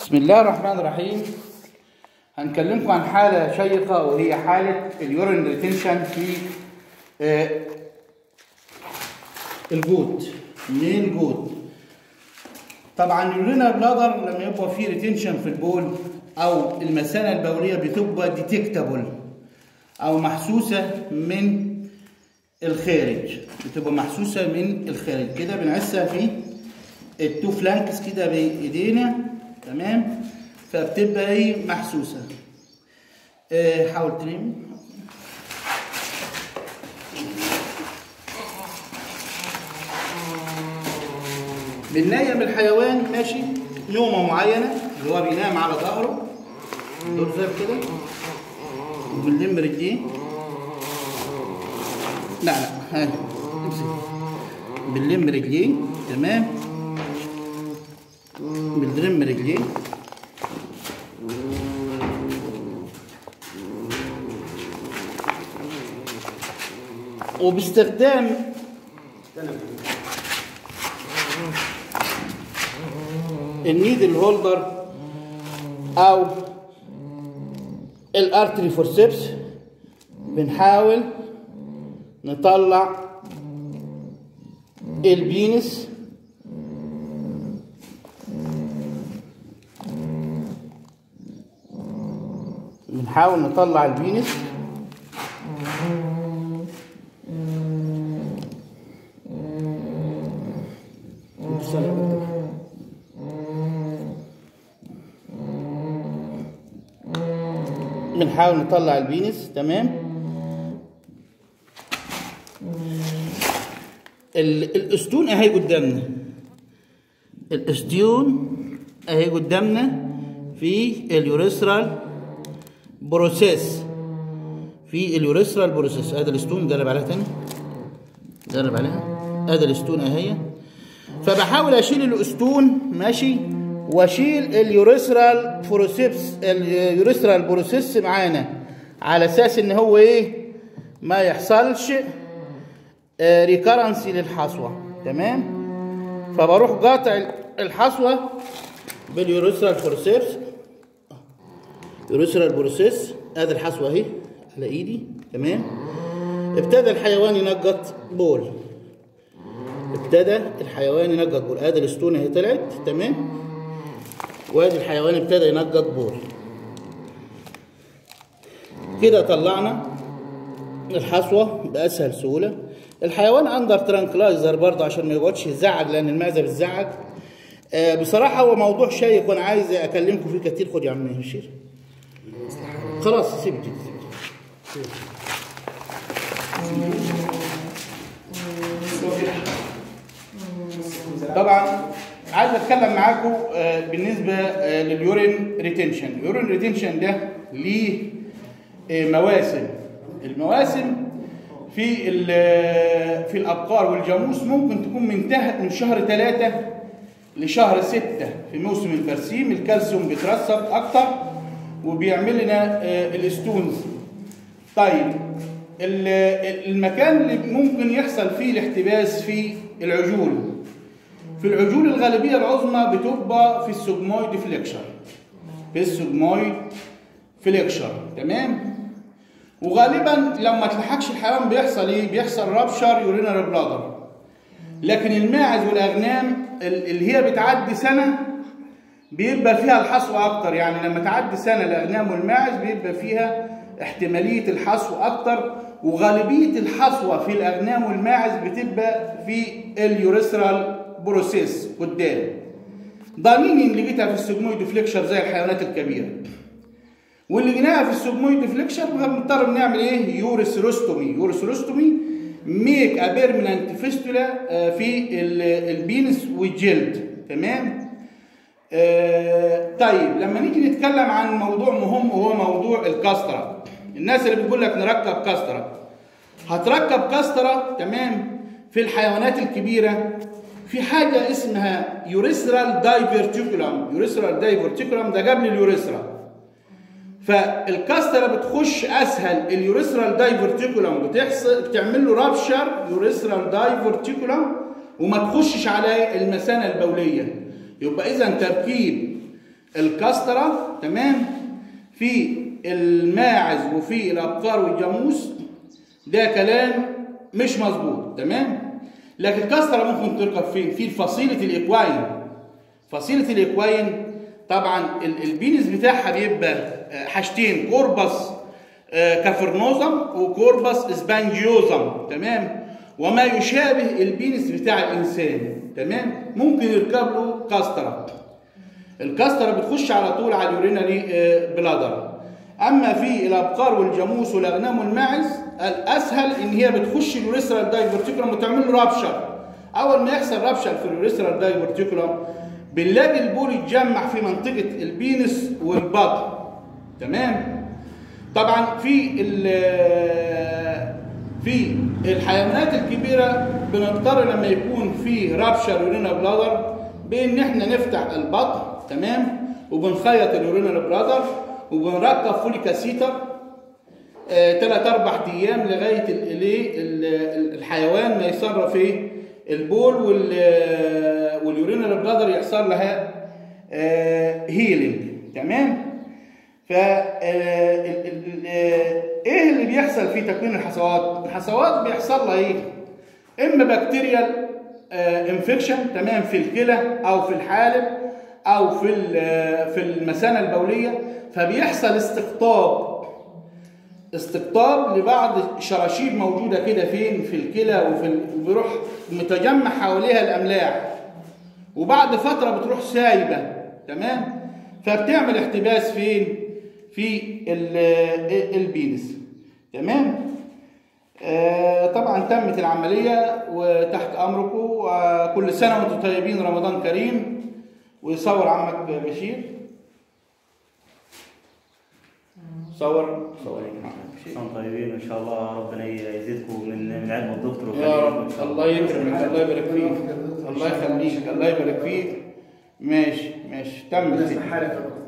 بسم الله الرحمن الرحيم هنكلمكم عن حالة شيقة وهي حالة اليورين ريتنشن في آه، الجود منين جود طبعا اليورينال بلادر لما يبقى فيه ريتنشن في البول او المثانه البوليه بتبقى ديتكتابل او محسوسه من الخارج بتبقى محسوسه من الخارج كده بنعسها في التو فلانكس كده بايدينا تمام فبتبقى ايه محسوسه آه، حاول تنام بننيم الحيوان ماشي نومه معينه اللي هو بينام على ظهره دور زي كده وبنلم رجليه لا لا هاي امسك بنلم رجليه تمام بنلم رجليه وباستخدام النيدل هولدر او الارتري فورسيبس بنحاول نطلع البينس بنحاول نطلع البينس بنحاول نطلع البينس تمام ال- الاسطون اهي قدامنا الاسطون اهي قدامنا في اليوريثرال بروسيس في اليوريثرال بروسيس ادي الاسطون جرب عليها تاني جرب عليها ادي الاسطون اهي فبحاول اشيل الاسطون ماشي واشيل اليوريثرال بروسيس اليوريثرال بروسيس معانا على اساس ان هو ايه ما يحصلش ريكارنسي للحصوه تمام فبروح قاطع الحصوه باليوريثرال بروسيس يوريثرال بروسيس ادي الحصوه اهي على ايدي تمام ابتدى الحيوان ينقط بول ابتدى الحيوان ينقط بول ادي الاسطونه اهي طلعت تمام وادي الحيوان ابتدى ينقط بول كده طلعنا الحصوه باسهل سهوله الحيوان اندر ترانكلايزر برضه عشان ما يقعدش يزعج لان المعده بتزعج آه بصراحه هو موضوع شيق وانا عايز اكلمكم فيه كتير خد يا عم هشير خلاص سيب دي سيب. طبعا عايز اتكلم معاكم آه، بالنسبه آه، لليورين ريتنشن اليورين ريتنشن ده ليه آه، مواسم المواسم في ال- في الابقار والجاموس ممكن تكون من تحت من شهر ثلاثة لشهر ستة في موسم البرسيم الكالسيوم بيترسب اكتر وبيعمل لنا آه، الاستونز طيب ال- المكان اللي ممكن يحصل فيه الاحتباس في العجول في العجول الغالبية العظمى بتبقى في السجمويد فليكشر في السجمويد فليكشر تمام وغالبا لما تلحقش الحيوان بيحصل ايه بيحصل رابشر يورينال بلادر لكن الماعز والاغنام ال- اللي هي بتعدي سنه بيبقى فيها الحصو اكتر يعني لما تعدي سنه الاغنام والماعز بيبقى فيها احتماليه الحصو اكتر وغالبيه الحصوه في الاغنام والماعز بتبقى في اليوريثرال بروسيس قدام ده مين اللي لقيتها في السجمويد فليكشر زي الحيوانات الكبيره واللي جيناها في السجمويد فليكشر بنضطر نعمل ايه يوريثروستومي يوريثروستومي ميك ا بيرمننت فيستولا في ال- البينس والجلد تمام آه طيب لما نيجي نتكلم عن موضوع مهم وهو موضوع الكاسترا الناس اللي بتقول لك نركب كاسترا هتركب كاسترا تمام في الحيوانات الكبيره في حاجه اسمها يوريثرال دايفرتيكولم يوريثرال دايفرتيكولم ده قبل اليوريثرا فالكاسترا بتخش اسهل اليوريثرال دايفرتيكولم بتحصل بتعمل له رابشر يوريثرال دايفرتيكولم وما تخشش على المثانه البوليه يبقى اذا تركيب الكسترة تمام في الماعز وفي الابقار والجاموس ده كلام مش مظبوط تمام لكن الكسترة ممكن تركب فين في فصيلة الاكواين فصيلة الاكواين طبعا ال- البينس بتاعها بيبقى آه، حاجتين كوربس آه، كافرنوزم وكوربس اسبانجيوزم تمام وما يشابه البينس بتاع الانسان تمام ممكن يركب له كاسترة الكاسترة بتخش على طول على اليورينري آه، بلادر اما في الابقار والجاموس والاغنام والماعز الاسهل ان هي بتخش اليوريثرال دايفرتيكولم وتعمل له رابشر اول ما يحصل رابشر في اليوريثرال دايفرتيكولم بنلاقي البول يتجمع في منطقه البينس والبطن تمام طبعا في ال- في الحيوانات الكبيره بنضطر لما يكون في رابشر يورينا بلادر بان احنا نفتح البطن تمام وبنخيط اليورينا بلادر وبنركب فوليك اسيتر ثلاث اربع ايام لغايه ال- الايه ال- الحيوان ما يصرف ايه البول وال واليورينا بلادر يحصل لها هيلينج تمام ف آه، ال- ال- آه، ايه اللي بيحصل في تكوين الحصوات الحصوات بيحصل لها ايه اما بكتيريال انفكشن تمام في الكلى او في الحالب او في ال- في المثانه البوليه فبيحصل استقطاب استقطاب لبعض شراشيب موجوده كده فين في الكلى وفي ال- وبيروح متجمع حواليها الاملاح وبعد فتره بتروح سايبه تمام فبتعمل احتباس فين في ال- البينس تمام آه، طبعا تمت العمليه وتحت امركم وكل سنه وانتم طيبين رمضان كريم ويصور عمك بشير صور صور عمك بشير انتم طيبين وان شاء الله ربنا يزيدكم من من علم الدكتور يا ويخليكم رب إن شاء الله يكرمك الله يبارك فيك الله يخليك الله يبارك فيك ماشي ماشي تم بالنسبه حالك